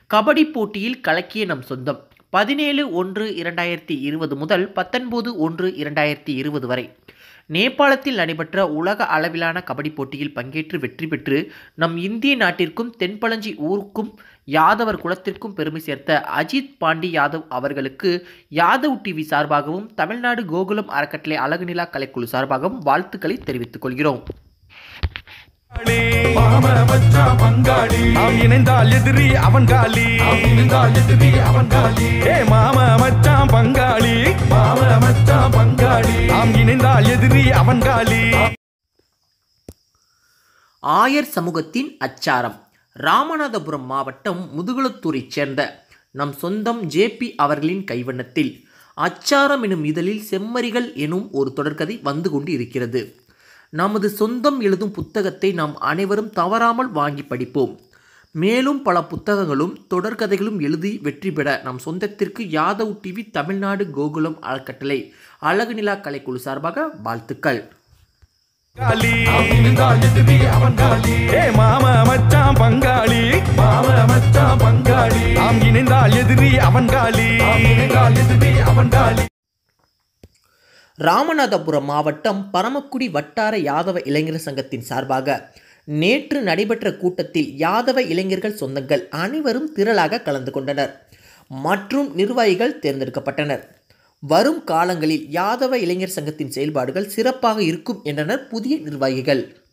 கபடி போட்டியில் கலக்கிய நம் சொந்தம் பதினேழு ஒன்று இரண்டாயிரத்தி இருபது முதல் பத்தொன்பது ஒன்று இரண்டாயிரத்தி இருபது வரை நேபாளத்தில் நடைபெற்ற உலக அளவிலான கபடி போட்டியில் பங்கேற்று வெற்றி பெற்று நம் இந்திய நாட்டிற்கும் தென்பழஞ்சி ஊருக்கும் யாதவர் குலத்திற்கும் பெருமை சேர்த்த அஜித் பாண்டி யாதவ் அவர்களுக்கு யாதவ் டிவி சார்பாகவும் தமிழ்நாடு கோகுலம் அறக்கட்டளை அழகுநிலா கலைக்குழு சார்பாகவும் வாழ்த்துக்களை தெரிவித்துக் கொள்கிறோம் மாம மச்சான் பங்காளி நாம் இணைந்தால் எதிரி அவன் காலி நாம் இணைந்தால் எதிரி அவன் காலி ஏ மாம மச்சான் பங்காளி மாம மச்சான் பங்காளி நாம் இணைந்தால் எதிரி அவன் காலி ஆயர் சமூகத்தின் அச்சாரம் ராமநாதபுரம் மாவட்டம் முதுகுளத்தூரைச் சேர்ந்த நம் சொந்தம் ஜேபி அவர்களின் கைவண்ணத்தில் அச்சாரம் எனும் இதழில் செம்மறிகள் எனும் ஒரு தொடர்கதை வந்து கொண்டு இருக்கிறது நமது சொந்தம் எழுதும் புத்தகத்தை நாம் அனைவரும் தவறாமல் வாங்கி படிப்போம் மேலும் பல புத்தகங்களும் தொடர்கதைகளும் எழுதி வெற்றி பெற நம் சொந்தத்திற்கு யாதவ் டிவி தமிழ்நாடு கோகுலம் அறக்கட்டளை அழகு நிலா கலைக்குழு சார்பாக வாழ்த்துக்கள் காலி நாம் இணைந்தால் எதிரி அவன் காலி ஏ மாம மச்சான் பங்காளி மாம மச்சான் பங்காளி நாம் இணைந்தால் எதிரி அவன் காலி நாம் இணைந்தால் எதிரி அவன் காலி ராமநாதபுரம் மாவட்டம் பரமக்குடி வட்டார யாதவ இளைஞர் சங்கத்தின் சார்பாக நேற்று நடைபெற்ற கூட்டத்தில் யாதவ இளைஞர்கள் சொந்தங்கள் அனைவரும் திரளாக கலந்து கொண்டனர் மற்றும் நிர்வாகிகள் தேர்ந்தெடுக்கப்பட்டனர் வரும் காலங்களில் யாதவ இளைஞர் சங்கத்தின் செயல்பாடுகள் சிறப்பாக இருக்கும் என்றனர் புதிய நிர்வாகிகள்